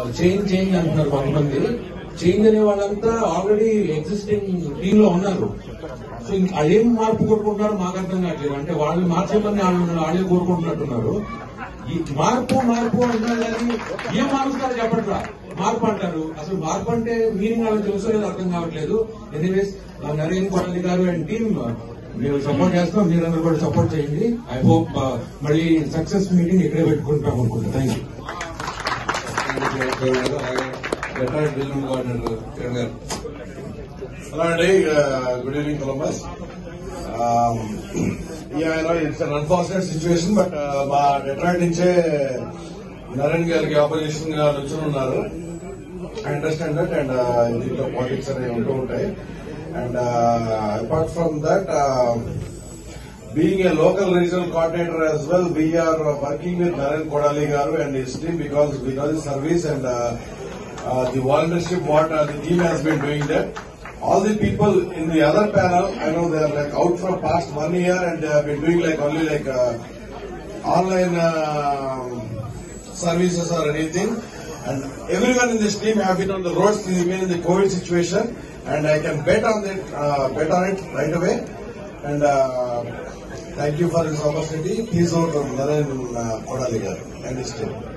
Change change అంటున్నారు కొంతమంది change అనే వాళ్ళంతా ఆల్రెడీ ఎగ్జిస్టింగ్ టీమ్ లో ఉన్నారు సో ఇంక అదేం మార్పు కోరుకుంటున్నారో మాకు అర్థం కావట్లేదు అంటే వాళ్ళు మార్చేమని వాళ్ళు వాళ్ళే కోరుకుంటున్నట్టున్నారు ఈ మార్పు మార్పు అంటున్నారు కానీ ఏం మారుస్తారో చెప్పట్లా మార్పు అంటారు అసలు మార్పు అంటే మీనింగ్ వాళ్ళకి తెలుసో లేదో అర్థం కావట్లేదు ఎనీవేస్ నరేంద్ర కొడాలి గారు అండ్ టీమ్ మేము సపోర్ట్ చేస్తాం మీరందరూ కూడా సపోర్ట్ చేయండి ఐ హోప్ మళ్ళీ సక్సెస్ మీటింగ్ ఇక్కడే పెట్టుకుంటాం అనుకుంటా థ్యాంక్ యూ అలాగే డెట్రాయిట్ బిల్డింగ్ కోఆర్డినేటర్ కిరణ్ గారు Hello, అండి good evening Columbus it's un unfortunate situation but మా డెట్రాయిట్ నుంచే నరేన్ గారికి ఆపోజిషన్ గా నుంచుని ఉన్నారు ఐ అండర్స్టాండ్ దట్ అండ్ దీంట్లో పాలిటిక్స్ అనేవి ఉంటూ ఉంటాయి and apart from that being a local regional coordinator as well, we are uh, working with Naren Kodali Garu and his team because we know the service and uh, uh, the volunteership what uh, the team has been doing that. All the people in the other panel, I know they are like out from past one year and they have been doing like only like uh, online uh, services or anything. And everyone in this team have been on the roads even in the COVID situation, and I can bet on it, uh, bet on it right away. And uh, thank you for this opportunity. Please vote on Naren uh, Kodali garu and his team.